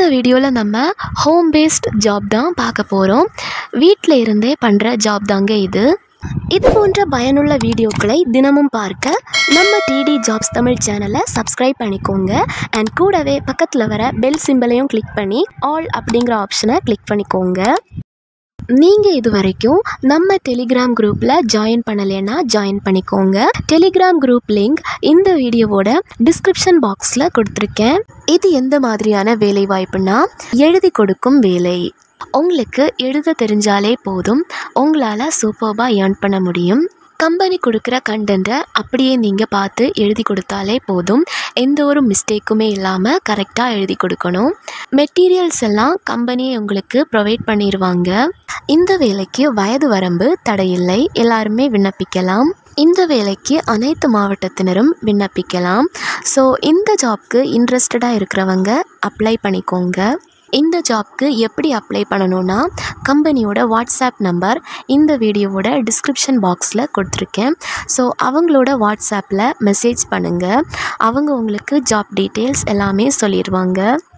வீடியோவில் நம்ம home based job தான் பார்க்க போகிறோம் வீட்டில் இருந்தே பண்ணுற ஜாப் தாங்க இது இது போன்ற பயனுள்ள வீடியோக்களை தினமும் பார்க்க நம்ம டிடி ஜாப்ஸ் தமிழ் சேனலை சப்ஸ்கிரைப் பண்ணிக்கோங்க அண்ட் கூடவே பக்கத்தில் வர பெல் சிம்பலையும் கிளிக் பண்ணி ஆல் அப்படிங்கிற ஆப்ஷனை கிளிக் பண்ணிக்கோங்க நீங்கள் இது வரைக்கும் நம்ம டெலிகிராம் குரூப்பில் ஜாயின் பண்ணலைன்னா ஜாயின் பண்ணிக்கோங்க டெலிகிராம் குரூப் லிங்க் இந்த வீடியோவோட டிஸ்கிரிப்ஷன் பாக்ஸில் கொடுத்துருக்கேன் இது எந்த மாதிரியான வேலை வாய்ப்புனா எழுதி கொடுக்கும் வேலை உங்களுக்கு எழுத தெரிஞ்சாலே போதும் உங்களால் சூப்பர்பாக ஏர்ன் பண்ண முடியும் கம்பெனி கொடுக்குற கண்டென்ட்டை அப்படியே நீங்கள் பார்த்து எழுதி கொடுத்தாலே போதும் எந்த ஒரு மிஸ்டேக்குமே இல்லாமல் கரெக்டாக எழுதி கொடுக்கணும் மெட்டீரியல்ஸ் எல்லாம் கம்பெனியே உங்களுக்கு ப்ரொவைட் பண்ணிடுவாங்க இந்த வேலைக்கு வயது வரம்பு தடையில்லை எல்லாருமே விண்ணப்பிக்கலாம் இந்த வேலைக்கு அனைத்து மாவட்டத்தினரும் விண்ணப்பிக்கலாம் ஸோ இந்த ஜாப்க்கு இன்ட்ரெஸ்டடாக இருக்கிறவங்க அப்ளை பண்ணிக்கோங்க இந்த ஜாப்க்கு எப்படி அப்ளை பண்ணணும்னா கம்பெனியோட வாட்ஸ்அப் நம்பர் இந்த வீடியோவோட டிஸ்கிரிப்ஷன் பாக்ஸில் கொடுத்துருக்கேன் ஸோ அவங்களோட வாட்ஸ்அப்பில் மெசேஜ் பண்ணுங்கள் அவங்க உங்களுக்கு ஜாப் டீட்டெயில்ஸ் எல்லாமே சொல்லிடுவாங்க